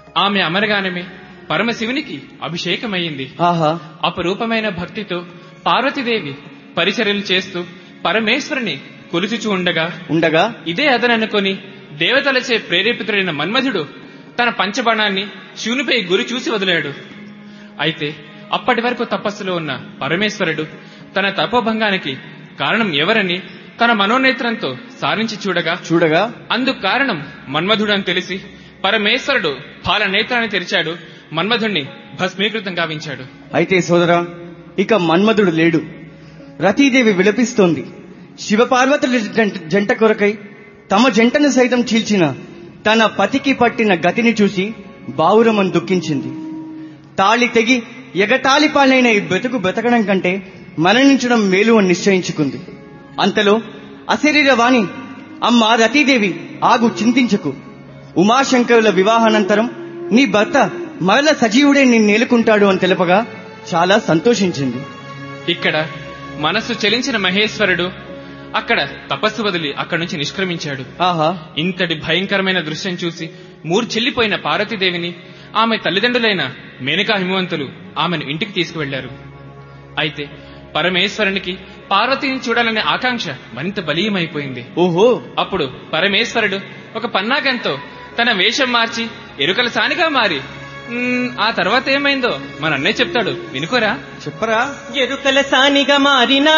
ఆమె అమరగానమే పరమశివునికి అభిషేకమయ్యింది ఆహా అపరూపమైన భక్తితో పార్వతీదేవి పరిచర్యలు చేస్తూ పరమేశ్వరుని కొలుచుచూ ఉండగా ఉండగా ఇదే అదననుకొని దేవతలచే ప్రేరేపితుడైన మన్మధుడు తన పంచబాణాన్ని శివునిపై గురి చూసి వదిలాడు అయితే అప్పటి వరకు తపస్సులో ఉన్న పరమేశ్వరుడు తన తపోభంగానికి కారణం ఎవరని తన మనోనేత్రంతో సారించి చూడగా చూడగా అందుకు కారణం మన్మధుడని తెలిసి పరమేశ్వరుడు పాల నేత్రాన్ని తెరిచాడు మన్మధుణ్ణి భస్మీకృతం గావించాడు అయితే సోదరా ఇక మన్మధుడు లేడు రతీదేవి విలపిస్తోంది శివపార్వతుల జంట- జంట కొరకై తమ జంటను సైతం చీల్చిన తన పతికి పట్టిన గతిని చూసి బావురమం దుఃఖించింది తాళి తెగి ఎగతాళి పాలైన ఈ బ్రతుకు బ్రతకడం కంటే మరణించడం మేలు అని నిశ్చయించుకుంది అంతలో అశరీర వాణి అమ్మ రతీదేవి ఆగు చింతించకు ఉమాశంకరుల వివాహానంతరం నీ భర్త మరల సజీవుడే నిన్ను నేలుకుంటాడు అని తెలపగా చాలా సంతోషించింది ఇక్కడ మనస్సు చెలించిన మహేశ్వరుడు అక్కడ తపస్సు వదిలి అక్కడి నుంచి నిష్క్రమించాడు ఆహా ఇంతటి భయంకరమైన దృశ్యం చూసి మూర్ఛిల్లిపోయిన పార్వతీదేవిని ఆమె తల్లిదండ్రులైన మేనకా హిమవంతులు ఆమెను ఇంటికి తీసుకువెళ్లారు అయితే పరమేశ్వరునికి పార్వతిని చూడాలనే ఆకాంక్ష మరింత బలీయమైపోయింది ఓహో అప్పుడు పరమేశ్వరుడు ఒక పన్నాగంతో తన వేషం మార్చి ఎరుకల సానిగా మారి "మ్మ్, ఆ తర్వాత ఏమైందో మన అన్నయ్య చెప్తాడు వినుకోరా చెప్పరా ఎరుకల సానిగా మారిన